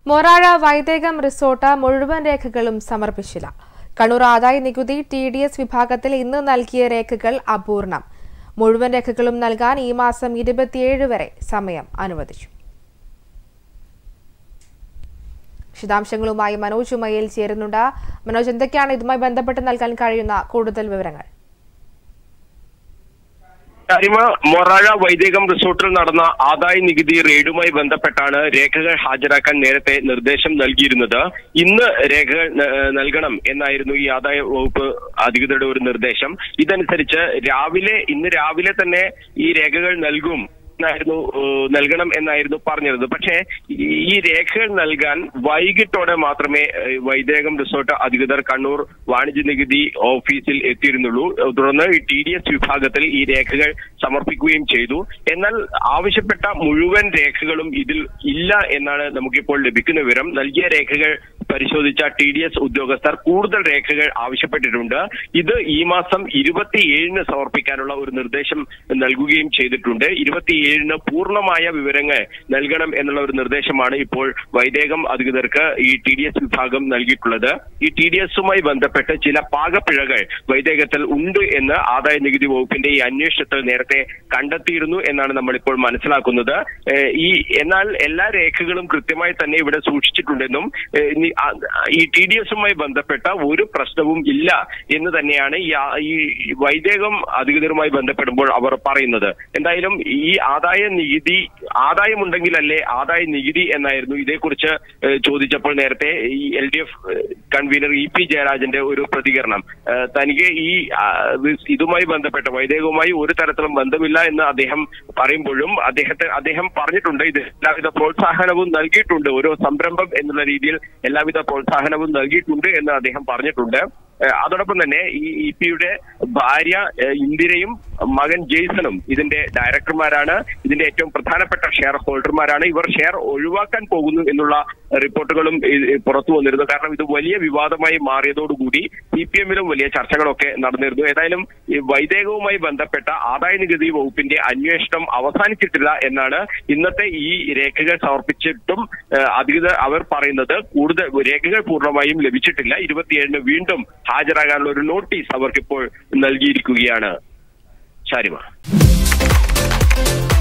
Morazha വൈദേകം resort മുഴുവൻ രേഖകളും സമർപ്പിച്ചില്ല കണ്ണൂർ ആദായ നികുതി ടി ഡി എസ് വിഭാഗത്തിൽ ഇന്ന് നൽകിയ രേഖകൾ അപൂർണം മുഴുവൻ രേഖകളും നൽകാൻ ഈ മാസം ഇരുപത്തിയേഴ് വരെ സമയം അനുവദിച്ചു വിശദാംശങ്ങളുമായി മനോജ് ഉമയിൽ ചേരുന്നുണ്ട് മനോജ് എന്തൊക്കെയാണ് ഇതുമായി ബന്ധപ്പെട്ട് നൽകാൻ കഴിയുന്ന കൂടുതൽ വിവരങ്ങൾ അരിമ മൊറാഴ വൈദേകം റിസോർട്ടിൽ നടന്ന ആദായ നികുതി റെയ്ഡുമായി ബന്ധപ്പെട്ടാണ് രേഖകൾ ഹാജരാക്കാൻ നേരത്തെ നിർദ്ദേശം നൽകിയിരുന്നത് ഇന്ന് രേഖകൾ ന- നൽകണം എന്നായിരുന്നു ഈ ആദായ വകുപ്പ് അധികൃതരുടെ ഒരു നിർദ്ദേശം ഇതനുസരിച്ച് രാവിലെ ഇന്ന് രാവിലെ തന്നെ ഈ രേഖകൾ നൽകും എന്നായിരുന്നു ഏഹ്, നൽകണം എന്നായിരുന്നു പറഞ്ഞിരുന്നത് പക്ഷേ ഈ- ഈ രേഖകൾ നൽകാൻ വൈകിട്ടോടെ മാത്രമേ ഏഹ്, വൈദേകം റിസോർട്ട് അധികൃതർ കണ്ണൂർ വാണിജ്യ നികുതി ഓഫീസിൽ എത്തിയിരുന്നുള്ളൂ തുടർന്ന് ഈ ടി ഡി എസ് വിഭാഗത്തിൽ ഈ രേഖകൾ സമർപ്പിക്കുകയും ചെയ്തു എന്നാൽ ആവശ്യപ്പെട്ട മുഴുവൻ രേഖകളും ഇതിൽ ഇല്ല എന്നാണ് നമുക്കിപ്പോൾ ലഭിക്കുന്ന വിവരം നൽകിയ രേഖകൾ പരിശോധിച്ച ടി ഡി എസ് ഉദ്യോഗസ്ഥർ കൂടുതൽ രേഖകൾ ആവശ്യപ്പെട്ടിട്ടുണ്ട് ഇത് ഈ മാസം ഇരുപത്തിയേഴിന് സമർപ്പിക്കാനുള്ള ഒരു നിർദ്ദേശം നൽകുകയും ചെയ്തിട്ടുണ്ട് ഇരുപത്തിയേഴിന് പൂർണ്ണമായ വിവരങ്ങൾ നൽകണം എന്നുള്ള ഒരു നിർദ്ദേശമാണ് ഇപ്പോൾ വൈദേകം അധികൃതർക്ക് ഈ ടി ഡി എസ് വിഭാഗം നൽകിയിട്ടുള്ളത് ഈ ടി ഡി എസുമായി ബന്ധപ്പെട്ട് ചില പാകപ്പിഴകൾ വൈദേകത്തിൽ ഉണ്ട് എന്ന് ആദായ നികുതി വകുപ്പിന്റെ ഈ അന്വേഷണത്തിൽ നേരത്തെ കണ്ടെത്തിയിരുന്നു എന്നാണ് നമ്മൾ ഇപ്പോൾ മനസ്സിലാക്കുന്നത് ഏഹ് ഈ എന്നാൽ എല്ലാ രേഖകളും കൃത്യമായി തന്നെ ഇവിടെ സൂക്ഷിച്ചിട്ടുണ്ടെന്നും ഏഹ് ഇനി ആ- ഈ ടി ഡി എസുമായി ബന്ധപ്പെട്ട ഒരു പ്രശ്നവും ഇല്ല എന്ന് തന്നെയാണ് ഈ ആ- ഈ വൈദേകം അധികൃതരുമായി ബന്ധപ്പെടുമ്പോൾ അവർ പറയുന്നത് എന്തായാലും ഈ ആദായ നികുതി ആദായമുണ്ടെങ്കിലല്ലേ ആദായ നികുതി എന്നായിരുന്നു ഇതേക്കുറിച്ച് ഏഹ് ചോദിച്ചപ്പോൾ നേരത്തെ ഈ L D F convener E P ജയരാജന്റെ ഒരു പ്രതികരണം ഏഹ് തനിക്ക് ഈ ആ, ഇത് ഇതുമായി ബന്ധപ്പെട്ട വൈദേകവുമായി ഒരു തരത്തിലും ബന്ധമില്ല എന്ന് അദ്ദേഹം പറയുമ്പോഴും അദ്ദേഹത്തെ അദ്ദേഹം പറഞ്ഞിട്ടുണ്ട് ഇത് എല്ലാവിധ പ്രോത്സാഹനവും നൽകിയിട്ടുണ്ട് ഓരോ സംരംഭം എന്നുള്ള രീതിയിൽ എല്ലാവിധ പ്രോത്സാഹനവും നൽകിയിട്ടുണ്ട് എന്ന് അദ്ദേഹം പറഞ്ഞിട്ടുണ്ട് ഏഹ് അതോടൊപ്പം തന്നെ ഈ ഇ പിയുടെ ഭാര്യ ഏഹ് ഇന്ദിരയും മകൻ ജെയ്സണും ഇതിന്റെ ഡയറക്ടർമാരാണ് ഇതിന്റെ ഏറ്റവും പ്രധാനപ്പെട്ട ഷെയർ ഹോൾഡർമാരാണ് ഇവർ ഷെയർ ഒഴിവാക്കാൻ പോകുന്നു എന്നുള്ള റിപ്പോർട്ടുകളും ഇത് പുറത്തു വന്നിരുന്നു കാരണം ഇത് വലിയ വിവാദമായി മാറിയതോടുകൂടി സി പി എമ്മിലും വലിയ ചർച്ചകളൊക്കെ നടന്നിരുന്നു ഏതായാലും ഈ വൈദേകവുമായി ബന്ധപ്പെട്ട ആദായ നികുതി വകുപ്പിന്റെ അന്വേഷണം അവസാനിച്ചിട്ടില്ല എന്നാണ് ഇന്നത്തെ ഈ രേഖകൾ സമർപ്പിച്ചിട്ടും ഏഹ്, അധികൃതർ അവർ പറയുന്നത് കൂടുതൽ രേഖകൾ പൂർണ്ണമായും ലഭിച്ചിട്ടില്ല ഇരുപത്തിയേഴിന് വീണ്ടും ഹാജരാകാനുള്ള ഒരു നോട്ടീസ് അവർക്കിപ്പോൾ നൽകിയിരിക്കുകയാണ് ഷാരിമ